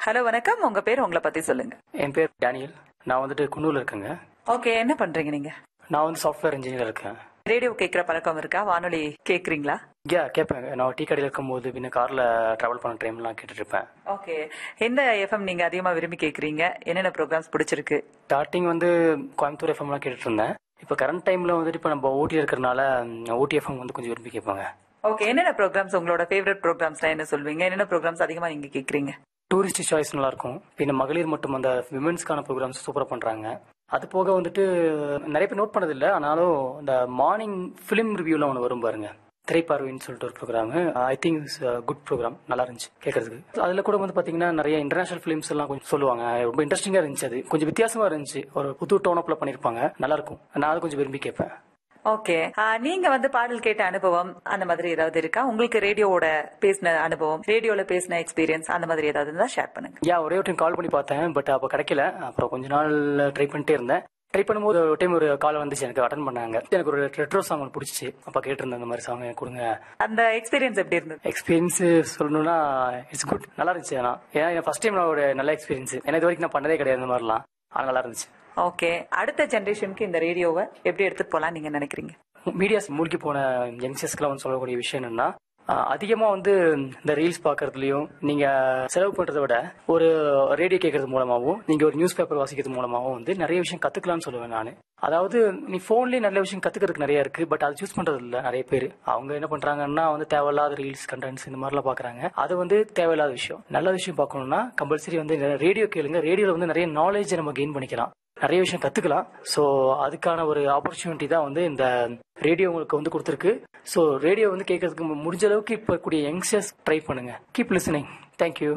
hello வணக்கம் உங்க பேர் உங்களை பத்தி சொல்லுங்க என் பேர் டேனியல் நான் வந்துட்டு குன்னூர்ல இருக்கேங்க ஓகே என்ன பண்றீங்க நீங்க நான் வந்து சாஃப்ட்வேர் இன்ஜினியர் இருக்கேன் ரேடியோ கேட்கிற பழக்கம் இருக்கா வானொலி கேக்குறீங்களா யா கேட்பேன் நான் டீ கடையில் இருக்கும்போது பின்ன காரில் ட்ராவல் பண்ண டைம்லாம் கேட்டுட்டு இருப்பேன் ஓகே எந்த எஃப்எம் நீங்க அதிகமா விரும்பி கேக்குறீங்க என்னென்ன ப்ரோக்ராம்ஸ் பிடிச்சிருக்கு ஸ்டார்டிங் வந்து கோயம்புத்தூர் எஃப்எம்லாம் கேட்டுட்டு இருந்தேன் இப்போ கரண்ட் டைமில் வந்துட்டு இப்போ நம்ம ஊட்டி இருக்கிறனால ஊட்டி எஃப்எம் வந்து கொஞ்சம் விரும்பி கேட்பாங்க ஓகே என்னென்ன ப்ரோக்ராம்ஸ் உங்களோட ஃபேவரட் ப்ரோக்ராம்ஸ்லாம் என்ன சொல்வீங்க என்னென்ன ப்ரோக்ராம்ஸ் அதிகமா நீங்க கேக்குறீங்க டூரிஸ்ட் சாய்ஸ் நல்லா இருக்கும் பின்ன மகளிர் மட்டும் அந்த விமென்ஸ்க்கான ப்ரோக்ராம்ஸ் சூப்பராக பண்றாங்க அது போக வந்துட்டு நிறைய பேர் நோட் பண்ணதில்ல ஆனாலும் இந்த மார்னிங் ஃபிலிம் ரிவ்யூலாம் ஒன்று வரும் பாருங்க திரைப்பார்வைன்னு சொல்லிட்டு ஒரு program I think it's good program நல்லா இருந்துச்சு கேட்கறதுக்கு அதுல கூட வந்து பாத்தீங்கன்னா நிறைய இன்டர்நேஷனல் ஃபிலிம்ஸ் எல்லாம் கொஞ்சம் சொல்லுவாங்க ரொம்ப இன்ட்ரெஸ்டிங்கா இருந்துச்சு அது கொஞ்சம் வித்தியாசமா இருந்துச்சு ஒரு புது டோனப்ல பண்ணிருப்பாங்க நல்லா இருக்கும் நான் அதை கொஞ்சம் விரும்பி கேட்பேன் ஓகே நீங்க வந்து பாடல் கேட்ட அனுபவம் அந்த மாதிரி ஏதாவது இருக்கா உங்களுக்கு ரேடியோவோட பேசின அனுபவம் ரேடியோல பேசின எக்ஸ்பீரியன்ஸ் அந்த மாதிரி ஏதாவது இருந்தா ஷேர் பண்ணுங்க யா ஒரே ஒரு டைம் கால் பண்ணி பார்த்தேன் பட் அப்போ கிடைக்கல அப்புறம் கொஞ்ச நாள் ட்ரை பண்ணிட்டே இருந்தேன் ட்ரை பண்ணும்போது ஒரு டைம் ஒரு கால் வந்துச்சு எனக்கு அட்டன் பண்ணாங்க எனக்கு ஒரு ரெட்ரோ சாங் ஒன்று பிடிச்சிச்சு அப்போ கேட்டிருந்தேன் இந்த மாதிரி சாங் கொடுங்க அந்த எக்ஸ்பீரியன்ஸ் எப்படி இருந்தது எக்ஸ்பீரியன்ஸ் சொல்லணும்னா இட்ஸ் குட் நல்லா இருந்துச்சு ஆனா ஏன்னா ஃபர்ஸ்ட் டைம் நான் ஒரு நல்ல எக்ஸ்பீரியன்ஸ் ஏன்னா இது வரைக்கும் நான் பண்ணதே கிடையாது இந்த மாதிரிலாம் ஆனால் நல்லா இருந்துச்சு ஓகே அடுத்த ஜெனரேஷனுக்கு இந்த ரேடியோவை எப்படி எடுத்துட்டு போலாம் நீங்க நினைக்கிறீங்க மீடியாஸ் மூழ்கி போன யங்ஸ்டர்ஸ்க்குலாம் வந்து சொல்லக்கூடிய விஷயம் என்னன்னா ஆஹ், அதிகமா வந்து இந்த ரீல்ஸ் பாக்குறதுலயும் நீங்க செலவு பண்றதை விட ஒரு ரேடியோ கேட்கறது மூலமாவும் நீங்க ஒரு நியூஸ் பேப்பர் வாசிக்கிறது மூலமாவும் வந்து நிறைய விஷயம் கத்துக்கலாம்னு சொல்லுவேன் நான் அதாவது நீ போன்லயே நல்ல விஷயம் கத்துக்கிறதுக்கு நிறைய இருக்கு பட் அதை சூஸ் பண்றது இல்ல நிறைய பேர் அவங்க என்ன பண்றாங்கன்னா வந்து தேவையில்லாத ரீல்ஸ் கண்டென்ட்ஸ் இந்த மாதிரிலாம் பாக்குறாங்க அது வந்து தேவையில்லாத விஷயம் நல்ல விஷயம் பார்க்கணும்னா கம்பல்சரி வந்து ரேடியோ கேளுங்க ரேடியோல வந்து நிறைய நாலேஜ் நம்ம கெயின் பண்ணிக்கலாம் நிறைய விஷயம் கத்துக்கலாம் ஸோ அதுக்கான ஒரு ஆப்பர்ச்சுனிட்டி தான் வந்து இந்த ரேடியோ உங்களுக்கு வந்து கொடுத்துருக்கு ஸோ ரேடியோ வந்து கேட்கறதுக்கு மு- முடிஞ்ச அளவுக்கு இப்போ கூடிய யங்ஸ்டர்ஸ் ட்ரை பண்ணுங்க கீப் லிசனிங் தேங்க்யூ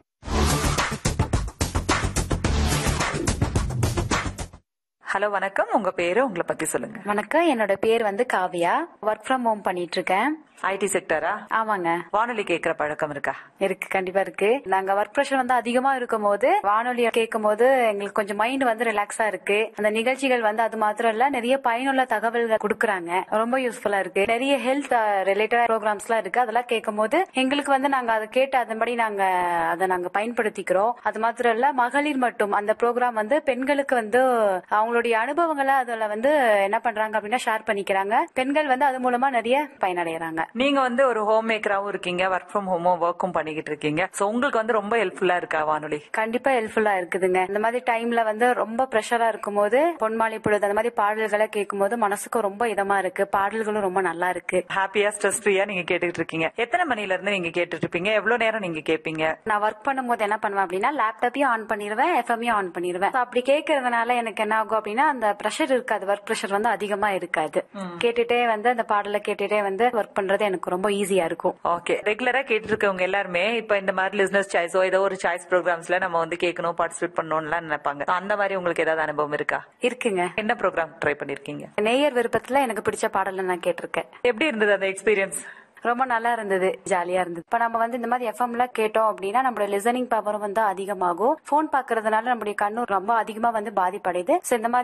ஹலோ வணக்கம் உங்க பேரு உங்களை பத்தி சொல்லுங்க வணக்கம் என்னோட பேர் வந்து காவியா ஒர்க் ஃப்ரம் ஹோம் பண்ணிட்டு இருக்கேன் ஐடி செக்டரா ஆமாங்க வானொலி கேட்கிற பழக்கம் இருக்கா இருக்கு கண்டிப்பா இருக்கு நாங்க ஒர்க் ப்ரெஷர் வந்து அதிகமா இருக்கும் போது வானொலியை கேட்கும் போது எங்களுக்கு கொஞ்சம் மைண்ட் வந்து ரிலாக்ஸா இருக்கு அந்த நிகழ்ச்சிகள் வந்து அது மாத்திரம் இல்ல நிறைய பயனுள்ள தகவல்கள் கொடுக்கறாங்க ரொம்ப யூஸ்ஃபுல்லா இருக்கு நிறைய ஹெல்த் ரிலேட்டட் ப்ரோக்ராம்ஸ் எல்லாம் இருக்கு அதெல்லாம் கேட்கும் போது எங்களுக்கு வந்து நாங்க அதை கேட்டு அதன்படி நாங்க அதை நாங்க பயன்படுத்திக்கிறோம் அது மாத்திரம் இல்ல மகளிர் மட்டும் அந்த ப்ரோக்ராம் வந்து பெண்களுக்கு வந்து அவங்களுடைய அனுபவங்களை அதுல வந்து என்ன பண்றாங்க அப்படின்னா ஷேர் பண்ணிக்கிறாங்க பெண்கள் வந்து அது மூலமா நிறைய பயனடைறாங்க நீங்க வந்து ஒரு ஹோம் மேக்கராவும் இருக்கீங்க ஒர்க் ஃப்ரம் ஹோமும் ஒர்க்கும் பண்ணிக்கிட்டு இருக்கீங்க சோ உங்களுக்கு வந்து ரொம்ப ஹெல்ப்ஃபுல்லா இருக்கா வானொலி கண்டிப்பா ஹெல்ப்ஃபுல்லா இருக்குதுங்க இந்த மாதிரி டைம்ல வந்து ரொம்ப ப்ரெஷரா இருக்கும்போது பொன்மாலை பொழுது அந்த மாதிரி பாடல்களை கேட்கும்போது மனசுக்கும் ரொம்ப இதமா இருக்கு பாடல்களும் ரொம்ப நல்லா இருக்கு ஹாப்பியா ஸ்ட்ரெஸ் ஃப்ரீயா நீங்க கேட்டுட்டு இருக்கீங்க எத்தனை மணில இருந்து நீங்க கேட்டுட்டு இருப்பீங்க எவ்வளவு நேரம் நீங்க கேட்பீங்க நான் ஒர்க் பண்ணும்போது என்ன பண்ணுவேன் அப்படின்னா லேப்டாப்பையும் ஆன் பண்ணிடுவேன் எஃப்எம்மையும் ஆன் பண்ணிடுவேன் So, அப்படி கேட்கறதுனால எனக்கு என்ன ஆகும் அப்படின்னா அந்த ப்ரெஷர் இருக்காது ஒர்க் ப்ரெஷர் வந்து அதிகமா இருக்காது கேட்டுட்டே வந்து அந்த பாடலை கேட்டுட்டே வந்து ஒர்க் பண்றது எனக்கு ரொம்ப ஈஸியா இருக்கும் ஓகே ரெகுலரா கேட்டு இருக்கவங்க எல்லாருமே இப்ப இந்த மாதிரி லிஸ்னஸ் சாய்ஸோ ஏதோ ஒரு சாய்ஸ் ப்ரோக்ராம்ஸ்ல நம்ம வந்து கேட்கணும் பார்ட்டிசிபேட் பண்ணணும்லாம் நினைப்பாங்க So, அந்த மாதிரி உங்களுக்கு ஏதாவது அனுபவம் இருக்கா இருக்குங்க என்ன ப்ரோக்ராம் ட்ரை பண்ணிருக்கீங்க நேயர் விருப்பத்துல எனக்கு பிடிச்ச பாடலை நான் கேட்டிருக்கேன் எப்படி இருந்தது அந்த எக்ஸ்பீரியன்ஸ் ரொம்ப நல்லா இருந்தது ஜாலியா இருந்தது இப்ப நம்ம வந்து இந்த மாதிரி எஃப்எம்ல கேட்டோம் அப்படின்னா நம்மளோட லிசனிங் பவரும் வந்து அதிகமாகும் போன் பாக்குறதுனால நம்மளுடைய கண்ணு ரொம்ப அதிகமா வந்து பாதிப்படையுது So, இந்த மாதிரி